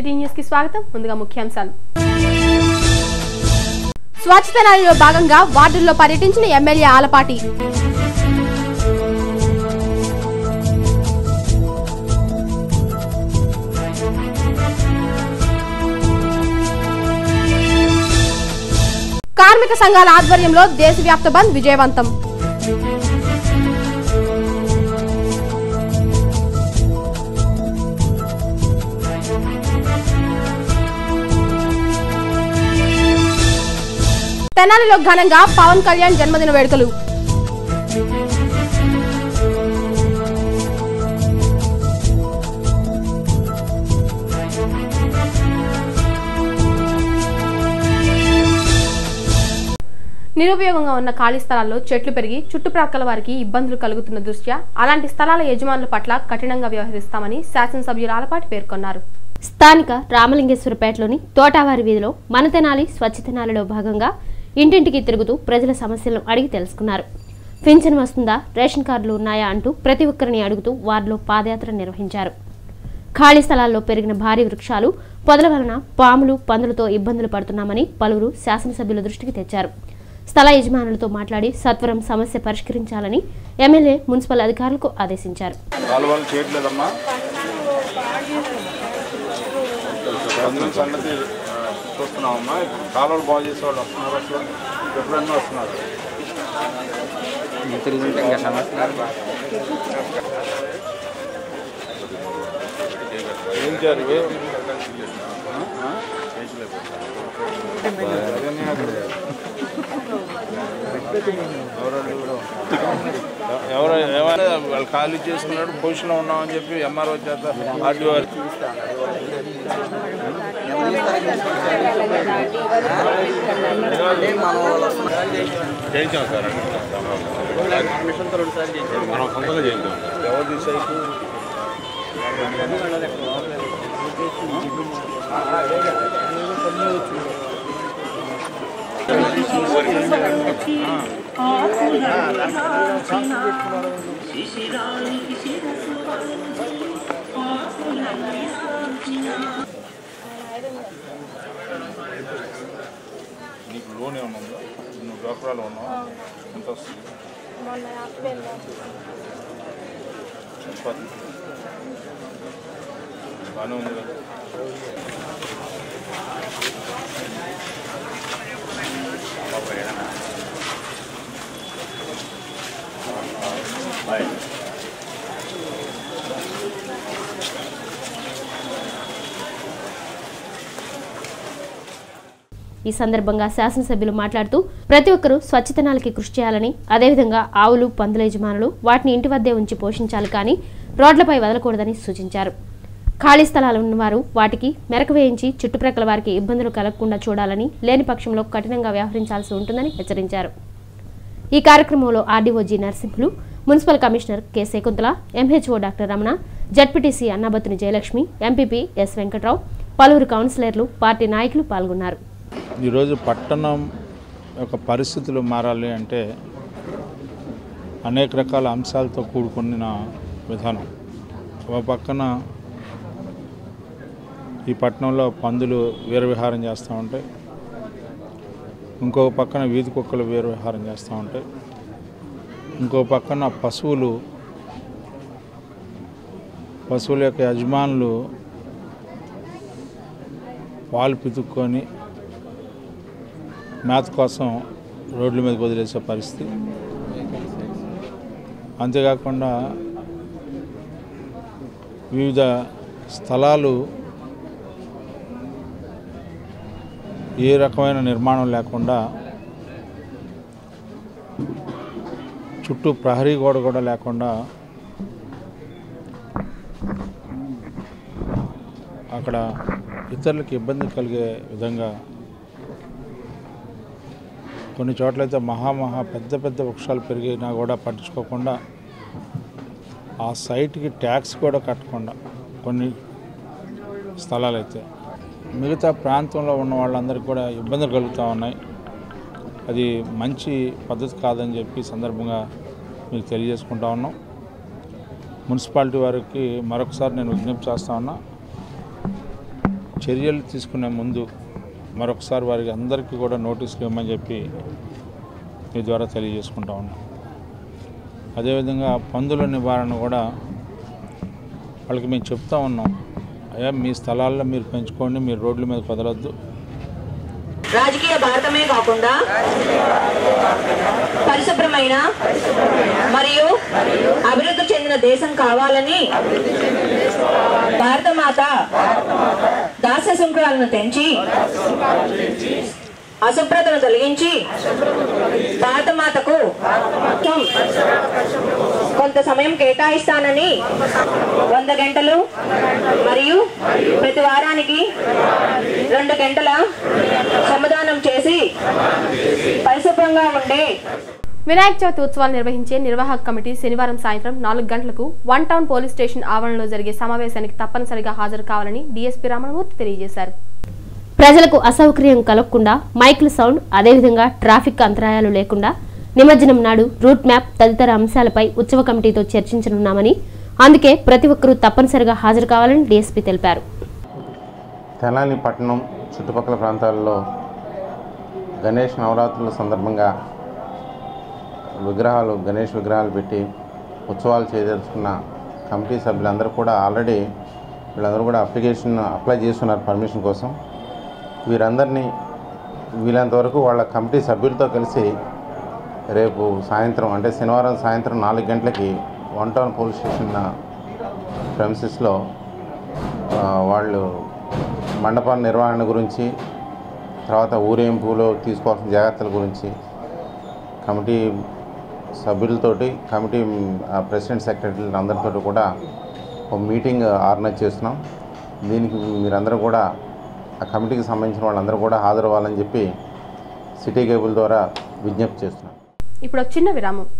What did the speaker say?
Three news కి స్వాగతం ముందుగా ముఖ్యాంశాలు స్వచ్ఛత ర్యాలీలో భాగంగా వార్డుల్లో పర్యటించిన ఎమ్మెల్యే ఆలపాటి కార్మిక సంఘాల ఆధ్వర్యంలో దేశవ్యాప్త బంద్ విజయవంతం తెనాలిలో ఘనంగా పవన్ కళ్యాణ్ జన్మదిన వేడుకలు నిరుపయోగంగా ఉన్న ఖాళీ స్థలాల్లో చెట్లు పెరిగి చుట్టుప్రక్కల వారికి ఇబ్బందులు కలుగుతున్న దృష్ట్యా అలాంటి స్థలాల యజమానుల పట్ల కఠినంగా వ్యవహరిస్తామని శాసనసభ్యులు ఆలపాటి పేర్కొన్నారు స్థానిక రామలింగేశ్వరపేటలోని తోటావారి వీధిలో మన తెనాలి స్వచ్ఛతనాలలో భాగంగా ఇంటింటికి తిరుగుతూ ప్రజల సమస్యలను అడిగి తెలుసుకున్నారు పింఛన్ వస్తుందా రేషన్ కార్డులు ఉన్నాయా అంటూ ప్రతి ఒక్కరిని అడుగుతూ వారిలో పాదయాత్ర నిర్వహించారు ఖాళీ స్థలాల్లో పెరిగిన భారీ వృక్షాలు పొదల వలన పాములు పందులతో ఇబ్బందులు పడుతున్నామని పలువురు శాసనసభ్యుల దృష్టికి తెచ్చారు స్థల యజమానులతో మాట్లాడి సత్వరం సమస్య పరిష్కరించాలని ఎమ్మెల్యే మున్సిపల్ అధికారులకు ఆదేశించారు కాలువలు చేయట్లేదమ్మా అందులో సంగతి ఆ, చూస్తున్నామమ్మా ఇప్పుడు కాలువలు బాగు చేసే వాళ్ళు వస్తున్నారు అసలు ఎప్పుడన్నా వస్తున్నారు తిరుగుతుంటే ఇంకా సమస్య ఏం చేయాలి ఇవి? ఆ? ఆ? అదేనే అక్కడ. ఎవరు ఏమైనా వాళ్ళు ఖాళీ చేసుకున్నాడు పొజిషన్లో ఉన్నామని చెప్పి ఎంఆర్ఓ చేత ఆర్టీఓ చేయించాం సార్ మనం సొంతంగా చేయించాం ఎవరిది సైటు నీకు లోన్ ఏమన్నా ఉందా నువ్వు డాక్టరాలు ఉన్నావా ఎంత వస్తుంది చెప్పాలి బాగానే ఉంది కదా బాయ్ ఈ సందర్భంగా శాసనసభ్యులు మాట్లాడుతూ ప్రతి ఒక్కరూ స్వచ్ఛతనాలకి కృషి చేయాలని అదేవిధంగా ఆవులు పందుల యజమానులు వాటిని ఇంటి వద్దే ఉంచి పోషించాలి కానీ రోడ్లపై వదలకూడదని సూచించారు ఖాళీ స్థలాలు ఉన్నవారు వాటికి మెరక వేయించి చుట్టుప్రక్కల వారికి ఇబ్బందులు కలగకుండా చూడాలని లేని పక్షంలో కఠినంగా వ్యవహరించాల్సి ఉంటుందని హెచ్చరించారు ఈ కార్యక్రమంలో RDO G Narasimhulu municipal commissioner K Shakuntala MHO doctor Ramana ZPTC Annabattuni Jayalakshmi MPP S Venkatrao పలువురు కౌన్సిలర్లు పార్టీ నాయకులు పాల్గొన్నారు ఈరోజు పట్టణం యొక్క పరిస్థితులు మారాలి అంటే అనేక రకాల అంశాలతో కూడుకున్న విధానం ఒక పక్కన ఈ పట్టణంలో పందులు వీరవిహారం చేస్తూ ఉంటాయి ఇంకో పక్కన వీధి కుక్కలు వీరవిహారం చేస్తూ ఉంటాయి ఇంకో పక్కన పశువులు పశువుల యొక్క యజమానులు పాలు పితుక్కొని మేత కోసం రోడ్ల మీద వదిలేసే పరిస్థితి అంతేకాకుండా వివిధ స్థలాలు ఏ రకమైన నిర్మాణం లేకుండా చుట్టూ ప్రహరీ గోడ కూడా లేకుండా అక్కడ ఇతరులకు ఇబ్బంది కలిగే విధంగా కొన్ని చోట్లయితే మహామహా పెద్ద పెద్ద వృక్షాలు పెరిగినా కూడా పట్టించుకోకుండా ఆ సైట్కి ట్యాక్స్ కూడా కట్టకుండా కొన్ని స్థలాలు అయితే మిగతా ప్రాంతంలో ఉన్న వాళ్ళందరికీ కూడా ఇబ్బందులు కలుగుతూ ఉన్నాయి అది మంచి పద్ధతి కాదని చెప్పి ఈ సందర్భంగా మీకు తెలియజేసుకుంటా ఉన్నాం మున్సిపాలిటీ వారికి మరొకసారి నేను విజ్ఞప్తి చేస్తా ఉన్నా చర్యలు తీసుకునే ముందు మరొకసారి వారికి అందరికీ కూడా నోటీసులు ఇవ్వమని చెప్పి మీ ద్వారా తెలియజేసుకుంటా ఉన్నాం అదేవిధంగా పందుల నివారణ కూడా వాళ్ళకి మేము చెప్తా ఉన్నాం అయ్యా మీ స్థలాల్లో మీరు పెంచుకోండి మీరు రోడ్ల మీద కుదరద్దు రాజకీయ భారతమే కాకుండా పరిశుభ్రమైన మరియు అభివృద్ధి చెందిన దేశం కావాలని భారతమాత దాస్య శృంఖలాలను తెంచి అశుభ్రతను తొలగించి భారతమాతకు కొంత సమయం కేటాయిస్తానని వంద గంటలు మరియు ప్రతి వారానికి రెండు గంటల శ్రమదానం చేసి పరిశుభ్రంగా ఉండే వినాయక చవితి ఉత్సవాలు నిర్వహించే నిర్వాహక కమిటీ శనివారం సాయంత్రం నాలుగు గంటలకు వన్ టౌన్ పోలీస్ స్టేషన్ ఆవరణలో జరిగే సమావేశానికి తప్పనిసరిగా హాజరు కావాలని డీఎస్పీ రమణమూర్తి తెలియజేశారు ప్రజలకు అసౌకర్యం కలగకుండా మైక్ల సౌండ్ అదేవిధంగా ట్రాఫిక్ అంతరాయాలు లేకుండా నిమజ్జనం నాడు రూట్ మ్యాప్ తదితర అంశాలపై ఉత్సవ కమిటీతో చర్చించనున్నామని అందుకే ప్రతి ఒక్కరూ తప్పనిసరిగా హాజరు కావాలని డీఎస్పీ తెలిపారు తెనాలి పట్టణం చుట్టుపక్కల ప్రాంతాల్లో గణేష్ నవరాత్రుల సందర్భంగా విగ్రహాలు గణేష్ విగ్రహాలు పెట్టి ఉత్సవాలు చేయదలుచుకున్న కమిటీ సభ్యులందరూ కూడా ఆల్రెడీ వీళ్ళందరూ కూడా అప్లికేషన్ అప్లై చేస్తున్నారు పర్మిషన్ కోసం వీరందరినీ వీలంత వరకు వాళ్ళ కమిటీ సభ్యులతో కలిసి రేపు సాయంత్రం అంటే శనివారం సాయంత్రం నాలుగు గంటలకి వన్ టౌన్ పోలీస్ స్టేషన్ ప్రెమిసెస్లో ఆ, వాళ్ళు మండపాల నిర్వహణ గురించి తర్వాత ఊరేంపులో తీసుకోవాల్సిన జాగ్రత్తల గురించి కమిటీ సభ్యులతోటి కమిటీ ఆ, ప్రెసిడెంట్ సెక్రటరీలు అందరితో కూడా ఒక మీటింగ్ ఆర్గనైజ్ చేస్తున్నాం దీనికి మీరందరూ కూడా ఆ కమిటీకి సంబంధించిన వాళ్ళందరూ కూడా హాజరవ్వాలని చెప్పి సిటీ కేబుల్ ద్వారా విజ్ఞప్తి చేస్తున్నాం ఇప్పుడు ఒక చిన్న విరామం